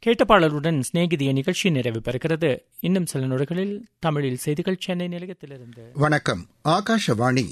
கேட்ட பாடலுடன் சிநேகிதிய நிகழ்ச்சி நிறைவு பெறுகிறது இன்னும் சில நொடிகளில் தமிழில் செய்திகள் சென்னை நிலையத்திலிருந்து வணக்கம் ஆகாஷவாணி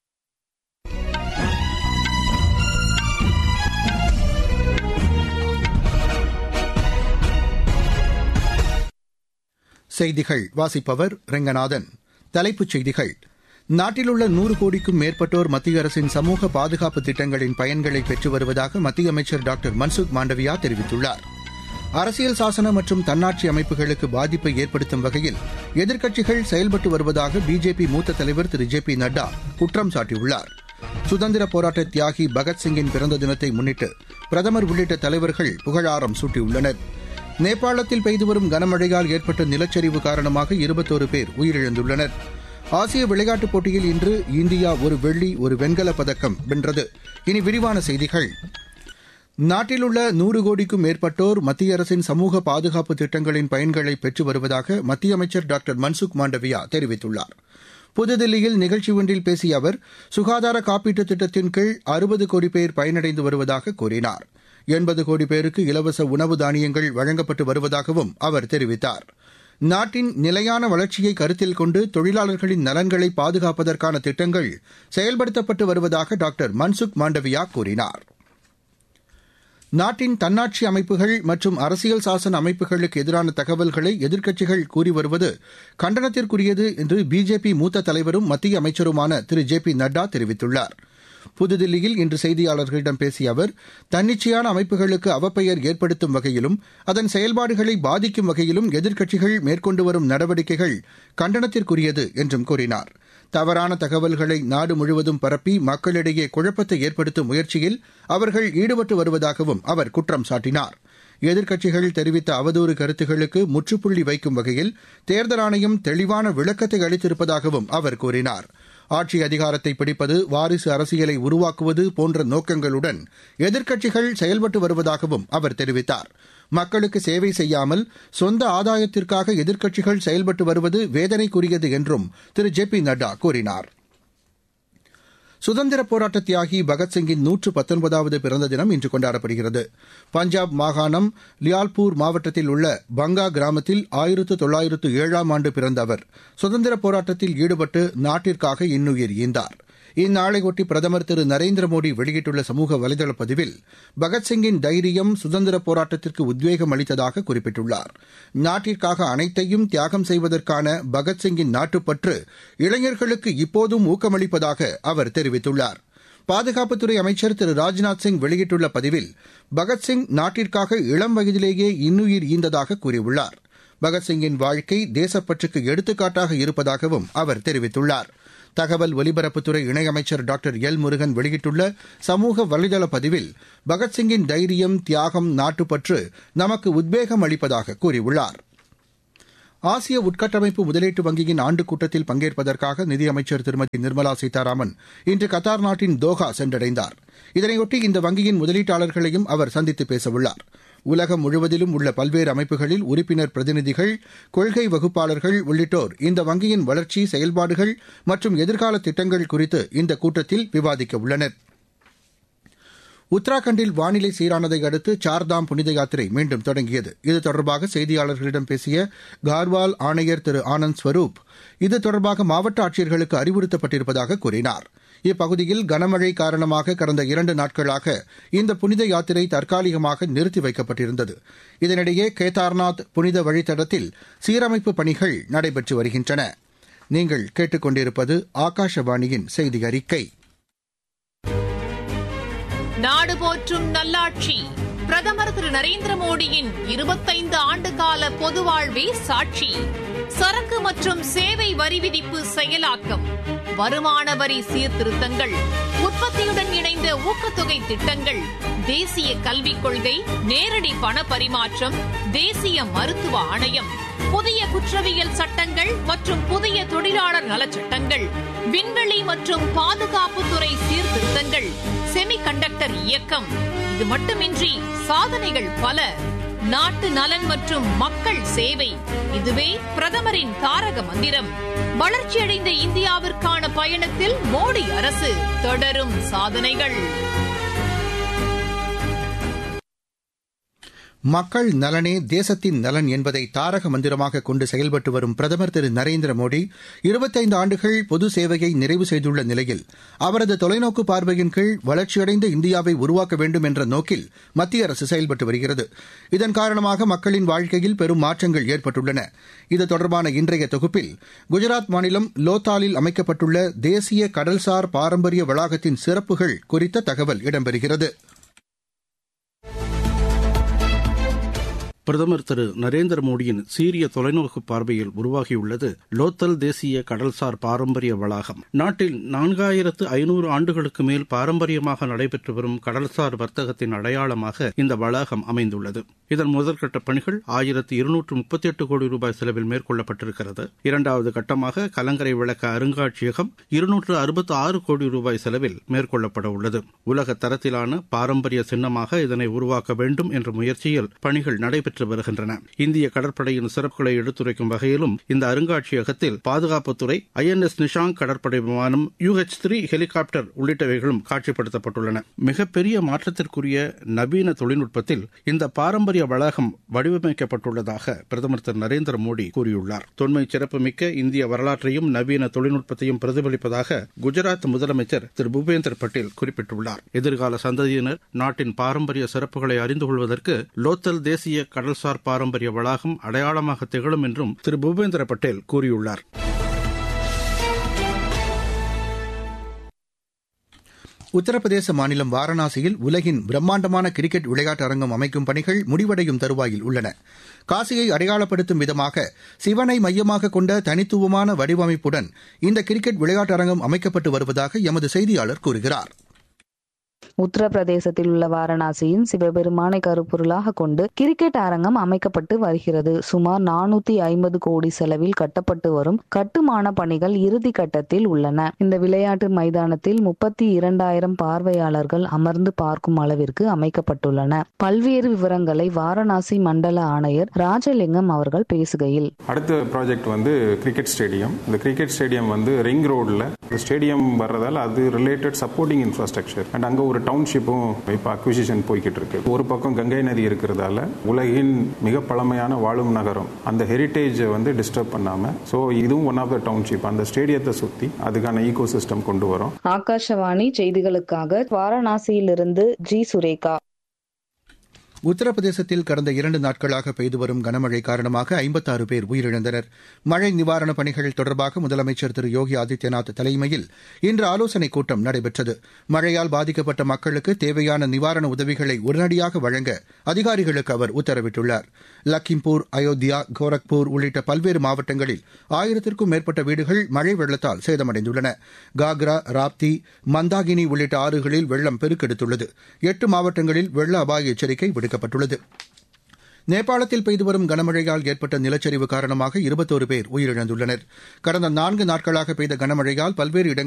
செய்திகள் வாசிப்பவர் ரெங்கநாதன் தலைப்புச் செய்திகள் நாட்டிலுள்ள நூறு கோடிக்கும் மேற்பட்டோர் மத்திய அரசின் சமூக பாதுகாப்பு திட்டங்களின் பயன்களை பெற்று வருவதாக மத்திய அமைச்சர் டாக்டர் மன்சுக் மாண்டவியா தெரிவித்துள்ளார் அரசியல் சாசன மற்றும் தன்னாட்சி அமைப்புகளுக்கு பாதிப்பை ஏற்படுத்தும் வகையில் எதிர்க்கட்சிகள் செயல்பட்டு வருவதாக பிஜேபி மூத்த தலைவர் திரு ஜே பி நட்டா குற்றம் சாட்டியுள்ளார் சுதந்திர போராட்ட தியாகி பகத்சிங்கின் பிறந்த தினத்தை முன்னிட்டு பிரதமர் உள்ளிட்ட தலைவர்கள் புகழாரம் சூட்டியுள்ளனர் நேபாளத்தில் பெய்து வரும் கனமழையால் ஏற்பட்ட நிலச்சரிவு காரணமாக இருபத்தோரு பேர் உயிரிழந்துள்ளனர் ஆசிய விளையாட்டுப் போட்டியில் இன்று இந்தியா ஒரு வெள்ளி ஒரு வெண்கலப் பதக்கம் வென்றது இனி விரிவான செய்திகள் நாட்டிலுள்ள நூறு கோடிக்கும் மேற்பட்டோர் மத்திய அரசின் சமூக பாதுகாப்பு திட்டங்களின் பயன்களை பெற்று வருவதாக மத்திய அமைச்சர் டாக்டர் மன்சுக் மாண்டவியா தெரிவித்துள்ளார் புதுதில்லியில் நிகழ்ச்சி ஒன்றில் பேசிய அவர் சுகாதார காப்பீட்டுத் திட்டத்தின் கீழ் அறுபது கோடி பேர் பயனடைந்து வருவதாக கூறினார் எண்பது கோடி பேருக்கு இலவச உணவு தானியங்கள் வழங்கப்பட்டு வருவதாகவும் அவர் தெரிவித்தார் நாட்டின் நிலையான வளர்ச்சியை கருத்தில் கொண்டு தொழிலாளர்களின் நலன்களை பாதுகாப்பதற்கான திட்டங்கள் செயல்படுத்தப்பட்டு வருவதாக டாக்டர் மன்சுக் மாண்டவியா கூறினார் நாட்டின் தன்னாட்சி அமைப்புகள் மற்றும் அரசியல் சாசன அமைப்புகளுக்கு எதிரான தகவல்களை எதிர்க்கட்சிகள் கூறி வருவது கண்டனத்திற்குரியது என்று பிஜேபி மூத்த தலைவரும் மத்திய அமைச்சருமான திரு ஜே பி நட்டா தெரிவித்துள்ளார் புதுதில்லியில் இன்று செய்தியாளர்களிடம் பேசிய அவர் தன்னிச்சையான அமைப்புகளுக்கு அவப்பெயர் ஏற்படுத்தும் வகையிலும் அதன் செயல்பாடுகளை பாதிக்கும் வகையிலும் எதிர்க்கட்சிகள் மேற்கொண்டு வரும் நடவடிக்கைகள் கண்டனத்திற்குரியது என்றும் கூறினார் தவறான தகவல்களை நாடு முழுவதும் பரப்பி மக்களிடையே குழப்பத்தை ஏற்படுத்தும் முயற்சியில் அவர்கள் ஈடுபட்டு வருவதாகவும் அவர் குற்றம் சாட்டினார் எதிர்க்கட்சிகள் தெரிவித்த அவதூறு கருத்துகளுக்கு முற்றுப்புள்ளி வைக்கும் வகையில் தேர்தல் ஆணையம் தெளிவான விளக்கத்தை அளித்திருப்பதாகவும் அவர் கூறினார் ஆட்சி அதிகாரத்தை பிடிப்பது வாரிசு அரசியலை உருவாக்குவது போன்ற நோக்கங்களுடன் எதிர்க்கட்சிகள் செயல்பட்டு வருவதாகவும் அவர் தெரிவித்தார் மக்களுக்கு சேவை செய்யாமல் சொந்த ஆதாயத்திற்காக எதிர்க்கட்சிகள் செயல்பட்டு வருவது வேதனைக்குரியது என்றும் திரு ஜே பி நட்டா கூறினார் சுதந்திர போராட்ட தியாகி பகத்சிங்கின் நூற்று பத்தொன்பதாவது பிறந்த தினம் இன்று கொண்டாடப்படுகிறது பஞ்சாப் மாகாணம் லியால்பூர் மாவட்டத்தில் உள்ள பங்கா கிராமத்தில் ஆயிரத்து தொள்ளாயிரத்து ஏழாம் ஆண்டு பிறந்த அவர் சுதந்திர போராட்டத்தில் ஈடுபட்டு நாட்டிற்காக இன்னுயிர் ஈந்தார் இந்நாளையொட்டி பிரதமர் திரு நரேந்திர மோடி வெளியிட்டுள்ள சமூக வலைதள பதிவில் பகத்சிங்கின் தைரியம் சுதந்திர போராட்டத்திற்கு உத்வேகம் அளித்ததாக குறிப்பிட்டுள்ளார் நாட்டிற்காக அனைத்தையும் தியாகம் செய்வதற்கான பகத்சிங்கின் நாட்டுப்பற்று இளைஞர்களுக்கு இப்போதும் ஊக்கமளிப்பதாக அவர் தெரிவித்துள்ளார் பாதுகாப்புத்துறை அமைச்சர் திரு ராஜ்நாத் சிங் வெளியிட்டுள்ள பதிவில் பகத்சிங் நாட்டிற்காக இளம் வயதிலேயே இன்னுயிர் ஈந்ததாக கூறியுள்ளார் பகத்சிங்கின் வாழ்க்கை தேசப்பற்றுக்கு எடுத்துக்காட்டாக இருப்பதாகவும் அவர் தெரிவித்துள்ளார் தகவல் ஒலிபரப்புத்துறை இணையமைச்சர் டாக்டர் எல் முருகன் வெளியிட்டுள்ள சமூக வலைதள பதிவில் பகத்சிங்கின் தைரியம் தியாகம் நாட்டுப்பற்று நமக்கு உத்வேகம் அளிப்பதாக கூறியுள்ளார் ஆசிய உட்கட்டமைப்பு முதலீட்டு வங்கியின் ஆண்டுக் கூட்டத்தில் பங்கேற்பதற்காக நிதியமைச்சர் திருமதி நிர்மலா சீதாராமன் இன்று கத்தார் நாட்டின் தோஹா சென்றடைந்தார் இதனையொட்டி இந்த வங்கியின் முதலீட்டாளர்களையும் அவர் சந்தித்து பேசவுள்ளார் உலகம் முழுவதிலும் உள்ள பல்வேறு அமைப்புகளில் உறுப்பினர் பிரதிநிதிகள் கொள்கை வகுப்பாளர்கள் உள்ளிட்டோர் இந்த வங்கியின் வளர்ச்சி செயல்பாடுகள் மற்றும் எதிர்கால திட்டங்கள் குறித்து இந்த கூட்டத்தில் விவாதிக்க உள்ளனர் உத்தராகண்டில் வானிலை சீரானதை அடுத்து சார்தாம் புனித யாத்திரை மீண்டும் தொடங்கியது இது தொடர்பாக செய்தியாளர்களிடம் பேசிய கார்வால் ஆணையர் திரு ஆனந்த் ஸ்வரூப் இது தொடர்பாக மாவட்ட ஆட்சியர்களுக்கு அறிவுறுத்தப்பட்டிருப்பதாக கூறினார் இப்பகுதியில் கனமழை காரணமாக கடந்த இரண்டு நாட்களாக இந்த புனித யாத்திரை தற்காலிகமாக நிறுத்தி வைக்கப்பட்டிருந்தது இதனிடையே கேதார்நாத் புனித வழித்தடத்தில் சீரமைப்பு பணிகள் நடைபெற்று வருகின்றன நீங்கள் கேட்டுக்கொண்டிருப்பது ஆகாஷவாணியின் செய்தி அறிக்கை நாடு போற்றும் நல்லாட்சி பிரதமர் திரு நரேந்திர மோடியின் இருபத்தைந்து ஆண்டு கால பொது வாழ்வே சாட்சி சரக்கு மற்றும் சேவை வரி விதிப்பு செயலாக்கம் வருமான வரி சீர்திருத்தங்கள் உற்பத்தியுடன் இணைந்த ஊக்கத்தொகை திட்டங்கள் தேசிய கல்விக் கொள்கை நேரடி பண பரிமாற்றம் தேசிய மருத்துவ ஆணையம் புதிய குற்றவியல் சட்டங்கள் மற்றும் புதிய தொழிலாளர் நலச்சட்டங்கள் விண்வெளி மற்றும் பாதுகாப்புத்துறை சீர்திருத்தங்கள் செமி கண்டக்டர் இயக்கம் இது மட்டுமின்றி சாதனைகள் பல நாட்டு நலன் மற்றும் மக்கள் சேவை இதுவே பிரதமரின் தாரக மந்திரம் வளர்ச்சியடைந்த இந்தியாவிற்கான பயணத்தில் மோடி அரசு தொடரும் சாதனைகள் மக்கள் நலனே தேசத்தின் நலன் என்பதை தாரக மந்திரமாக கொண்டு செயல்பட்டு வரும் பிரதமர் திரு நரேந்திர மோடி இருபத்தைந்து ஆண்டுகள் பொது சேவையை நிறைவு செய்துள்ள நிலையில் அவரது தொலைநோக்கு பார்வையின் கீழ் வளர்ச்சியடைந்த இந்தியாவை உருவாக்க வேண்டும் என்ற நோக்கில் மத்திய அரசு செயல்பட்டு வருகிறது இதன் காரணமாக மக்களின் வாழ்க்கையில் பெரும் மாற்றங்கள் ஏற்பட்டுள்ளன இது தொடர்பான இன்றைய தொகுப்பில் குஜராத் மாநிலம் லோத்தாலில் அமைக்கப்பட்டுள்ள தேசிய கடல்சார் பாரம்பரிய வளாகத்தின் சிறப்புகள் குறித்த தகவல் இடம்பெறுகிறது பிரதமர் திரு நரேந்திர மோடியின் சீரிய தொலைநோக்கு பார்வையில் உருவாகியுள்ளது லோத்தல் தேசிய கடல்சார் பாரம்பரிய வளாகம் நாட்டில் நான்காயிரத்து ஐநூறு ஆண்டுகளுக்கு மேல் பாரம்பரியமாக நடைபெற்று வரும் கடல்சார் வர்த்தகத்தின் அடையாளமாக இந்த வளாகம் அமைந்துள்ளது இதன் முதற்கட்ட பணிகள் ஆயிரத்து இருநூற்று முப்பத்தி எட்டு கோடி ரூபாய் செலவில் மேற்கொள்ளப்பட்டிருக்கிறது இரண்டாவது கட்டமாக கலங்கரை விளக்க அருங்காட்சியகம் இருநூற்று அறுபத்தி ஆறு கோடி ரூபாய் செலவில் மேற்கொள்ளப்பட உள்ளது உலக தரத்திலான பாரம்பரிய சின்னமாக இதனை உருவாக்க வேண்டும் என்ற முயற்சியில் பணிகள் நடைபெற்று நடைபெற்று வருகின்றன இந்திய கடற்படையின் சிறப்புகளை எடுத்துரைக்கும் வகையிலும் இந்த அருங்காட்சியகத்தில் பாதுகாப்புத்துறை ஐ என் எஸ் நிஷாங் கடற்படை விமானம் யூ ஹெச் த்ரீ ஹெலிகாப்டர் உள்ளிட்டவைகளும் காட்சிப்படுத்தப்பட்டுள்ளன மிகப்பெரிய மாற்றத்திற்குரிய நவீன தொழில்நுட்பத்தில் இந்த பாரம்பரிய வளாகம் வடிவமைக்கப்பட்டுள்ளதாக பிரதமர் திரு நரேந்திர மோடி கூறியுள்ளார் தொன்மை சிறப்புமிக்க இந்திய வரலாற்றையும் நவீன தொழில்நுட்பத்தையும் பிரதிபலிப்பதாக குஜராத் முதலமைச்சர் திரு பூபேந்தர் பட்டேல் குறிப்பிட்டுள்ளார் எதிர்கால சந்ததியினர் நாட்டின் பாரம்பரிய சிறப்புகளை அறிந்து கொள்வதற்கு லோத்தல் தேசிய கடல்சார் பாரம்பரிய வளாகம் அடையாளமாக திகழும் என்றும் திரு பூபேந்திர பட்டேல் கூறியுள்ளார் உத்தரப்பிரதேச மாநிலம் வாரணாசியில் உலகின் பிரம்மாண்டமான கிரிக்கெட் விளையாட்டு அரங்கம் அமைக்கும் பணிகள் முடிவடையும் தருவாயில் உள்ளன காசியை அடையாளப்படுத்தும் விதமாக சிவனை மையமாக கொண்ட தனித்துவமான வடிவமைப்புடன் இந்த கிரிக்கெட் விளையாட்டு அரங்கம் அமைக்கப்பட்டு வருவதாக எமது செய்தியாளர் கூறுகிறார் உத்தரப்பிரதேசத்தில் உள்ள வாரணாசியின் சிவபெருமானை கருப்பொருளாக கொண்டு கிரிக்கெட் அரங்கம் அமைக்கப்பட்டு வருகிறது சுமார் நானூத்தி ஐம்பது கோடி செலவில் கட்டப்பட்டு வரும் கட்டுமான பணிகள் இறுதி கட்டத்தில் உள்ளன இந்த விளையாட்டு மைதானத்தில் முப்பத்தி இரண்டாயிரம் பார்வையாளர்கள் அமர்ந்து பார்க்கும் அளவிற்கு அமைக்கப்பட்டுள்ளன பல்வேறு விவரங்களை வாரணாசி மண்டல ஆணையர் ராஜலிங்கம் அவர்கள் பேசுகையில் அடுத்த ப்ராஜெக்ட் வந்து கிரிக்கெட் ஸ்டேடியம் இந்த கிரிக்கெட் ஸ்டேடியம் வந்து ரிங் ரோட்ல ஸ்டேடியம் வர்றதால அது ரிலேட்டட் சப்போர்ட்டிங் இன்ஃப்ராஸ்ட்ரக்சர் அண்ட் அங்க ஒரு டவுன்ஷிப்பும் இப்போ அக்விசிஷன் போய்கிட்டு இருக்கு ஒரு பக்கம் கங்கை நதி இருக்கிறதால உலகின் மிக பழமையான வாழும் நகரம் அந்த ஹெரிட்டேஜை வந்து டிஸ்டர்ப் பண்ணாம ஸோ இதுவும் ஒன் ஆஃப் த டவுன்ஷிப் அந்த ஸ்டேடியத்தை சுத்தி அதுக்கான ஈகோ சிஸ்டம் கொண்டு வரும் ஆகாஷவாணி செய்திகளுக்காக வாரணாசியிலிருந்து ஜி சுரேகா உத்தரப்பிரதேசத்தில் கடந்த இரண்டு நாட்களாக பெய்து வரும் கனமழை காரணமாக ஐம்பத்தாறு பேர் உயிரிழந்தனர் மழை நிவாரணப் பணிகள் தொடர்பாக முதலமைச்சர் திரு யோகி ஆதித்யநாத் தலைமையில் இன்று ஆலோசனைக் கூட்டம் நடைபெற்றது மழையால் பாதிக்கப்பட்ட மக்களுக்கு தேவையான நிவாரண உதவிகளை உடனடியாக வழங்க அதிகாரிகளுக்கு அவர் உத்தரவிட்டுள்ளார் லக்கிம்பூர் அயோத்தியா கோரக்பூர் உள்ளிட்ட பல்வேறு மாவட்டங்களில் ஆயிரத்திற்கும் மேற்பட்ட வீடுகள் மழை வெள்ளத்தால் சேதமடைந்துள்ளன காக்ரா ராப்தி மந்தாகினி உள்ளிட்ட ஆறுகளில் வெள்ளம் பெருக்கெடுத்துள்ளது எட்டு மாவட்டங்களில் வெள்ள அபாய எச்சரிக்கை விடுக்கப்பட்டுள்ளது நேபாளத்தில் பெய்து வரும் கனமழையால் ஏற்பட்ட நிலச்சரிவு காரணமாக இருபத்தோரு பேர் உயிரிழந்துள்ளனர் கடந்த நான்கு நாட்களாக பெய்த கனமழையால் பல்வேறு இடங்களில்